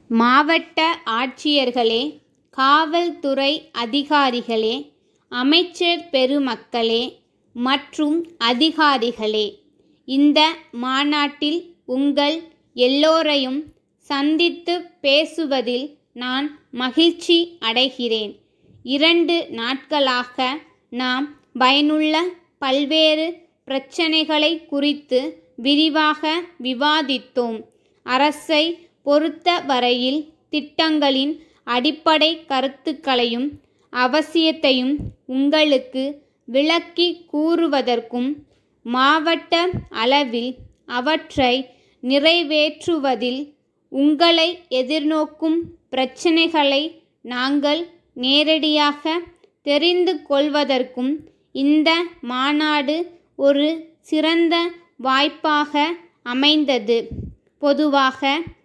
மாவட்ட ஆட்சியர்களே காவல்துறை அதிகாரிகளே அமைச்சர் பெருமக்களே மற்றும் அதிகாரிகளே இந்த மாநாட்டில் உங்கள் எல்லோரையும் சந்தித்து பேசுவதில் நான் மகிழ்ச்சி அடைகிறேன் இரண்டு நாட்களாக நாம் பயனுள்ள பல்வேறு பிரச்சனைகளை குறித்து விரிவாக விவாதித்தோம் அரசை பொறுத்த வரையில் திட்டங்களின் அடிப்படை கருத்துக்களையும் அவசியத்தையும் உங்களுக்கு விளக்கி கூறுவதற்கும் மாவட்ட அளவில் அவற்றை நிறைவேற்றுவதில் உங்களை எதிர்நோக்கும் பிரச்சினைகளை நாங்கள் நேரடியாக தெரிந்து கொள்வதற்கும் இந்த மாநாடு ஒரு சிறந்த வாய்ப்பாக அமைந்தது பொதுவாக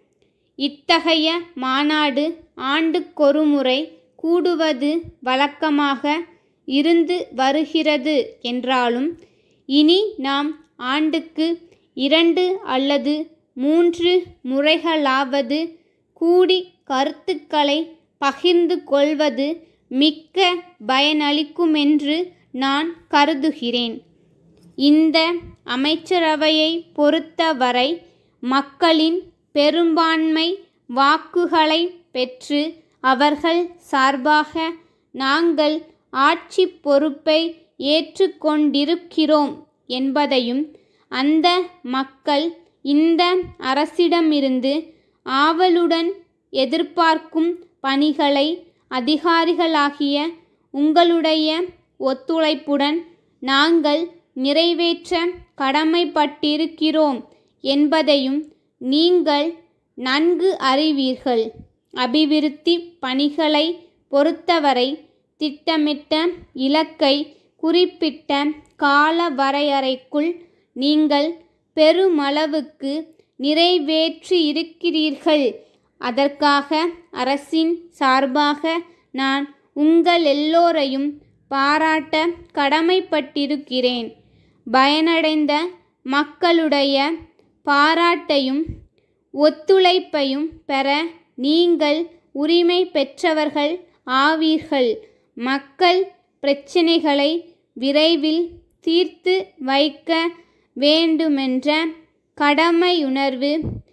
இத்தகைய மாநாடு ஆண்டுக்கொருமுறை கூடுவது வழக்கமாக இருந்து வருகிறது என்றாலும் இனி நாம் ஆண்டுக்கு இரண்டு அல்லது மூன்று முறைகளாவது கூடி கருத்துக்களை பகிர்ந்து கொள்வது மிக்க பயனளிக்குமென்று நான் கருதுகிறேன் இந்த அமைச்சரவையை பொறுத்தவரை மக்களின் பெரும்பான்மை வாக்குகளை பெற்று அவர்கள் சார்பாக நாங்கள் ஆட்சி பொறுப்பை ஏற்றுக்கொண்டிருக்கிறோம் என்பதையும் அந்த மக்கள் இந்த அரசிடமிருந்து ஆவலுடன் எதிர்பார்க்கும் பணிகளை அதிகாரிகளாகிய உங்களுடைய ஒத்துழைப்புடன் நாங்கள் நிறைவேற்ற கடமைப்பட்டிருக்கிறோம் என்பதையும் நீங்கள் நன்கு அறிவீர்கள் அபிவிருத்தி பணிகளை பொறுத்தவரை திட்டமிட்ட இலக்கை குறிப்பிட்ட கால வரையறைக்குள் நீங்கள் பெருமளவுக்கு நிறைவேற்றியிருக்கிறீர்கள் அதற்காக அரசின் சார்பாக நான் உங்கள் எல்லோரையும் பாராட்ட கடமைப்பட்டிருக்கிறேன் பயனடைந்த மக்களுடைய பாராட்டையும் ஒத்துழைப்பையும் பெற நீங்கள் உரிமை பெற்றவர்கள் ஆவீர்கள் மக்கள் பிரச்சினைகளை விரைவில் தீர்த்து வைக்க வேண்டுமென்ற கடமையுணர்வு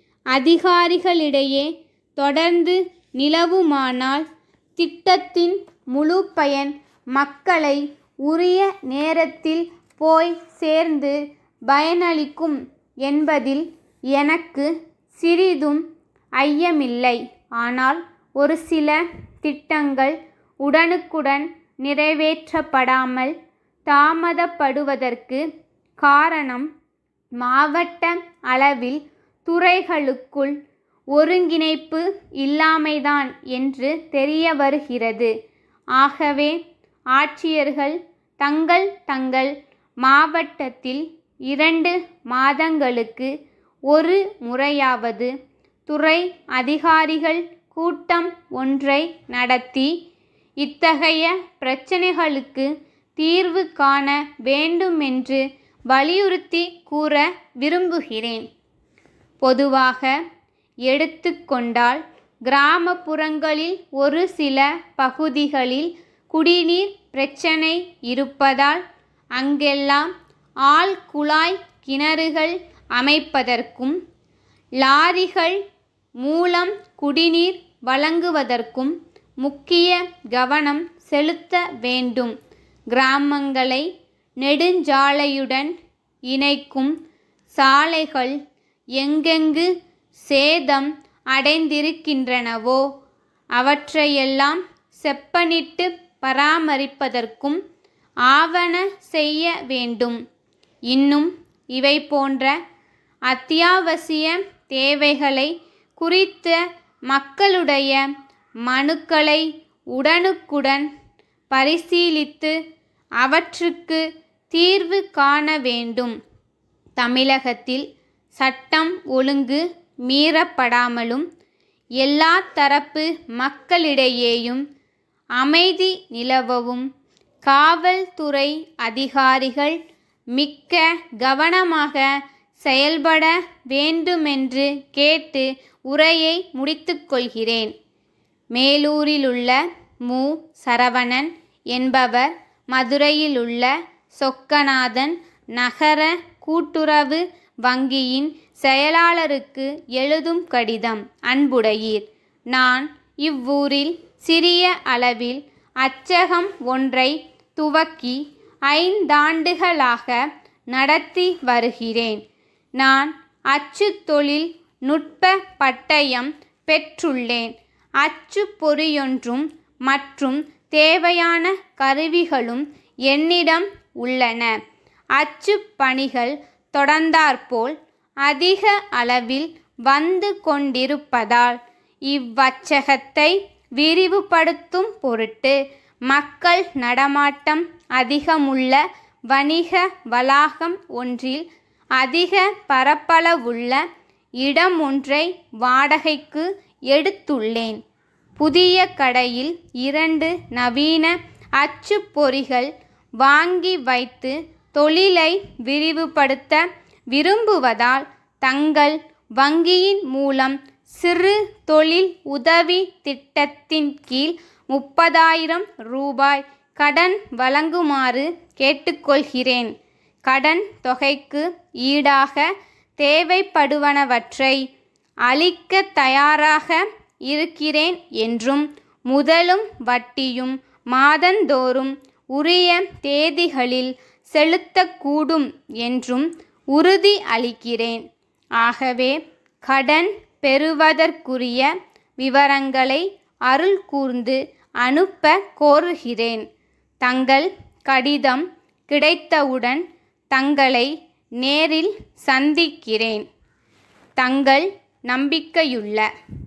அதிகாரிகளிடையே தொடர்ந்து நிலவுமானால் திட்டத்தின் முழு பயன் மக்களை உரிய நேரத்தில் போய் சேர்ந்து பயனளிக்கும் என்பதில் எனக்கு சிறிதும் ஐயமில்லை ஆனால் ஒரு சில திட்டங்கள் உடனுக்குடன் நிறைவேற்றப்படாமல் தாமதப்படுவதற்கு காரணம் மாவட்ட அளவில் துறைகளுக்குள் ஒருங்கிணைப்பு இல்லாமைதான் என்று தெரிய வருகிறது ஆகவே ஆட்சியர்கள் தங்கள் தங்கள் மாவட்டத்தில் இரண்டு மாதங்களுக்கு ஒரு முறையாவது துறை அதிகாரிகள் கூட்டம் ஒன்றை நடத்தி இத்தகைய பிரச்சினைகளுக்கு தீர்வு காண வேண்டுமென்று வலியுறுத்தி கூற விரும்புகிறேன் பொதுவாக எடுத்துக்கொண்டால் கிராமப்புறங்களில் ஒரு சில பகுதிகளில் குடிநீர் பிரச்சனை இருப்பதால் அங்கெல்லாம் ஆழ் குழாய் கிணறுகள் அமைப்பதற்கும் லாரிகள் மூலம் குடிநீர் வழங்குவதற்கும் முக்கிய கவனம் செலுத்த வேண்டும் கிராமங்களை நெடுஞ்சாலையுடன் இணைக்கும் சாலைகள் எங்கெங்கு சேதம் அடைந்திருக்கின்றனவோ அவற்றையெல்லாம் செப்பனிட்டு பராமரிப்பதற்கும் ஆவண செய்ய வேண்டும் இன்னும் இவை போன்ற அத்தியாவசிய தேவைகளை குறித்த மக்களுடைய மனுக்களை உடனுக்குடன் பரிசீலித்து அவற்றுக்கு தீர்வு காண வேண்டும் தமிழகத்தில் சட்டம் ஒழுங்கு மீறப்படாமலும் எல்லா தரப்பு மக்களிடையேயும் அமைதி நிலவவும் காவல்துறை அதிகாரிகள் மிக்க கவனமாக செயல்பட வேண்டுமென்று கேட்டு உரையை முடித்துக்கொள்கிறேன் மேலூரிலுள்ள மு சரவணன் என்பவர் மதுரையிலுள்ள சொக்கநாதன் நகர கூட்டுறவு வங்கியின் செயலாளருக்கு எழுதும் கடிதம் அன்புடையீர் நான் இவ்வூரில் சிறிய அளவில் அச்சகம் ஒன்றை துவக்கி ஐந்தாண்டுகளாக நடத்தி வருகிறேன் நான் அச்சுத் தொழில் நுட்ப பட்டயம் பெற்றுள்ளேன் அச்சு பொறியொன்றும் மற்றும் தேவையான கருவிகளும் என்னிடம் உள்ளன அச்சு பணிகள் தொடர்ந்தாற்போல் அதிக அளவில் வந்து கொண்டிருப்பதால் இவ்வச்சகத்தை விரிவுபடுத்தும் பொருட்டு மக்கள் நடமாட்டம் அதிகமுள்ள வணிக வளாகம் ஒன்றில் அதிக பரப்பளவுள்ள இடம் ஒன்றை வாடகைக்கு எடுத்துள்ளேன் புதிய கடையில் இரண்டு நவீன அச்சுப் பொறிகள் வாங்கி வைத்து தொழிலை விரிவுபடுத்த விரும்புவதால் தங்கள் வங்கியின் மூலம் சிறு தொழில் உதவி திட்டத்தின் கீழ் முப்பதாயிரம் ரூபாய் கடன் வழங்குமாறு கேட்டுக்கொள்கிறேன் கடன் தொகைக்கு ஈடாக தேவைப்படுவனவற்றை அளிக்க தயாராக இருக்கிறேன் என்றும் முதலும் வட்டியும் மாதந்தோறும் உரிய தேதிகளில் செலுத்தக்கூடும் என்றும் உறுதி அளிக்கிறேன் ஆகவே கடன் பெறுவதற்குரிய விவரங்களை அருள் கூர்ந்து அனுப்ப கோருகிறேன் தங்கள் கடிதம் கிடைத்தவுடன் தங்களை நேரில் சந்திக்கிறேன் தங்கள் நம்பிக்கையுள்ள